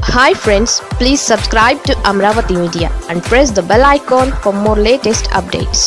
hi friends please subscribe to Amaravati media and press the bell icon for more latest updates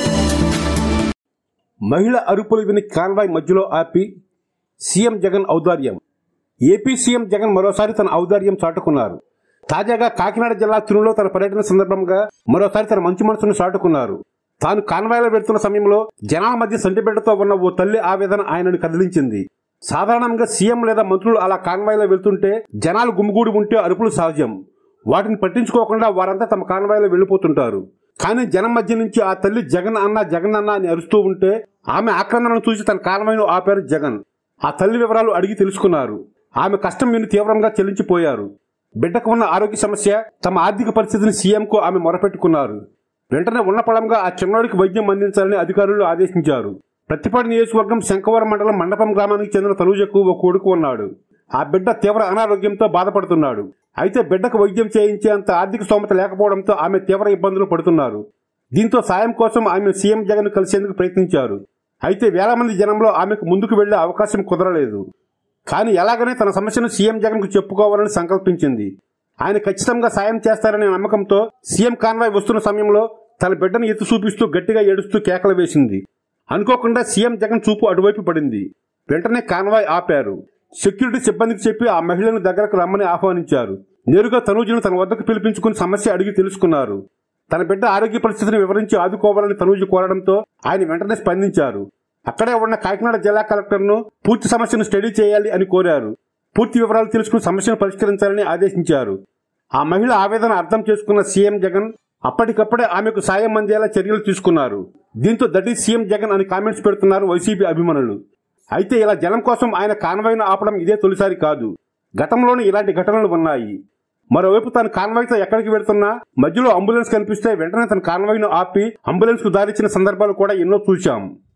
మహిళ అరుపులు విని convoy మధ్యలో ఆపి CM Jagan ఔదార్యం ఏపీ సీఎం జగన్ మరోసారి తన ఔదార్యం చాటుకున్నారు తాజాగా కాకినాడ జిల్లా తునిలో తన పర్యటన సందర్భంగా మరోసారి తన మంచి మనసును చాటుకున్నారు తాను కాన్వాయ్లో వెళ్తున్న సమయంలో జనాల మధ్య సంటిబిడ్డతో ఉన్న ఓ తల్లి ఆవేదన ఆయనను కదిలించింది సాధారణంగా సీఎం లేదా మంత్రులు అలా కాన్వాయ్లో వెళ్తుంటే జనాలు గుమిగూడి ఉంటే అరుపులు సహజం వాటిని పట్టించుకోకుండా వారంతా తమ కాన్వాయ్లో వెళ్లిపోతుంటారు కానీ జనం మధ్య నుంచి ఆ తల్లి జగన్ అన్న జగన్ అన్న అని అరుస్తూ ఉంటే ఆమె ఆక్రమణను చూసి తన కాన్వాయ్ను ఆపారు జగన్ ఆ తల్లి వివరాలు అడిగి తెలుసుకున్నారు ఆమె కష్టం విని తీవ్రంగా చెల్లించిపోయారు బిడ్డకు ఉన్న ఆరోగ్య సమస్య తమ ఆర్థిక పరిస్థితిని సీఎంకు ఆమె మొరపెట్టుకున్నారు వెంటనే ఉన్న పడంగా ఆ చిన్నోడికి వైద్యం అందించాలని అధికారులు ఆదేశించారు ప్రతిపాడు నియోజకవర్గం శంకవరం మండలం మండపం గ్రామానికి చెందిన తనుజకు ఓ కొడుకు ఉన్నాడు ఆ బిడ్డ తీవ్ర అనారోగ్యంతో బాధపడుతున్నాడు అయితే బిడ్డకు వైద్యం చేయించేంత ఆర్థిక స్తోమత లేకపోవడంతో ఆమె తీవ్ర ఇబ్బందులు పడుతున్నారు దీంతో సాయం కోసం ఆమె సీఎం జగన్ కలిసేందుకు ప్రయత్నించారు అయితే వేల మంది జనంలో ఆమెకు ముందుకు వెళ్లే అవకాశం కుదరలేదు కానీ ఎలాగనే తన సమస్యను సీఎం జగన్ కు చెప్పుకోవాలని సంకల్పించింది ఆయన ఖచ్చితంగా సాయం చేస్తారనే నమ్మకంతో సీఎం కాన్వాయ్ వస్తున్న సమయంలో తన బిడ్డను ఎత్తి చూపిస్తూ గట్టిగా ఏడుస్తూ కేకలు వేసింది అనుకోకుండా సీఎం జగన్ చూపు అటువైపు పడింది వెంటనే కాన్వాయ్ ఆపారు సెక్యూరిటీ సిబ్బందికి చెప్పి ఆ మహిళను దగ్గరకు రమ్మని ఆహ్వానించారు నేరుగా తనూజును తన వద్దకు పిలిపించుకుని సమస్య అడిగి తెలుసుకున్నారు తన బిడ్డ ఆరోగ్య పరిస్థితిని వివరించి ఆదుకోవాలని తనూజు కోరడంతో ఆయన వెంటనే స్పందించారు అక్కడే ఉన్న కాకినాడ జిల్లా కలెక్టర్ను పూర్తి సమస్యను స్టడీ చేయాలి అని కోరారు పూర్తి వివరాలు తెలుసుకుని సమస్యను పరిష్కరించాలని ఆదేశించారు ఆ మహిళ ఆవేదన అర్థం చేసుకున్న సీఎం జగన్ అప్పటికప్పుడే ఆమెకు సాయం అందేలా చర్యలు తీసుకున్నారు దీంతో దటి సీఎం జగన్ అని కామెంట్స్ పెడుతున్నారు వైసీపీ అభిమానులు అయితే ఇలా జనం కోసం ఆయన కాన్వాయ్ను ఆపడం ఇదే తొలిసారి కాదు గతంలోనూ ఇలాంటి ఘటనలు ఉన్నాయి మరోవైపు తాను కాన్వాయ్తో ఎక్కడికి వెళ్తున్నా మధ్యలో అంబులెన్స్ కనిపిస్తే వెంటనే తన కాన్వాయ్ను ఆపి అంబులెన్స్ కు దారిచ్చిన సందర్భాలు కూడా ఎన్నో చూశాం